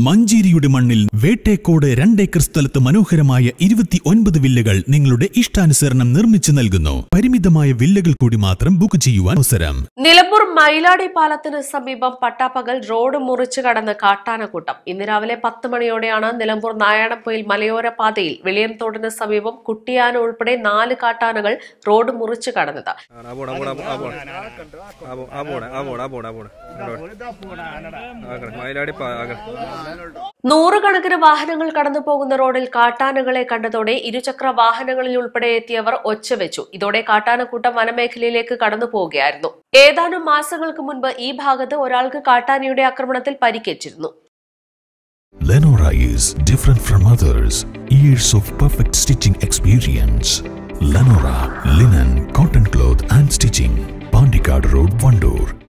മഞ്ചേരിയുടെ മണ്ണിൽ വേട്ടേക്കോട് രണ്ടേക്കർ സ്ഥലത്ത് മനോഹരമായ ഇരുപത്തി ഒൻപത് വില്ലകൾ നിങ്ങളുടെ ഇഷ്ടാനുസരണം നിർമ്മിച്ചു നൽകുന്നു പരിമിതമായ വില്ലകൾ കൂടി മാത്രം ബുക്ക് ചെയ്യുവാൻ അവസരം നിലമ്പൂർ മയിലാടി പാലത്തിന് സമീപം പട്ടാപ്പകൽ റോഡ് മുറിച്ചു കടന്ന് കാട്ടാനക്കൂട്ടം ഇന്ന് രാവിലെ പത്ത് മണിയോടെയാണ് നിലമ്പൂർ നാരായണപ്പൊയിൽ മലയോര പാതയിൽ വെളിയംതോടിന് സമീപം കുട്ടിയാന ഉൾപ്പെടെ നാല് കാട്ടാനകൾ റോഡ് മുറിച്ചു കടന്നത് ആ പോണ പോണ ആ പോണ ആ പോ- ആ പോണ ആ പോണ ആ പോണ ആ പോണ മയിലാടി പാ- ആകെ. നൂറുകണക്കിന് വാഹനങ്ങൾ കടന്നു പോകുന്ന റോഡിൽ കാട്ടാനകളെ കണ്ടതോടെ ഇരുചക്ര വാഹനങ്ങളിൽ ഉൾപ്പെടെ എത്തിയവർ ഒച്ചവെച്ചു ഇതോടെ കാട്ടാനക്കൂട്ടം വനമേഖലയിലേക്ക് കടന്നു പോവുകയായിരുന്നു ഏതാനും മാസങ്ങൾക്ക് മുൻപ് ഈ ഭാഗത്ത് ഒരാൾക്ക് കാട്ടാനയുടെ ആക്രമണത്തിൽ പരിക്കേറ്റിരുന്നു Lenora is different from others. Years of perfect stitching experience. Lenora, linen, cotton cloth and stitching. Pandikad Road, Vandoor.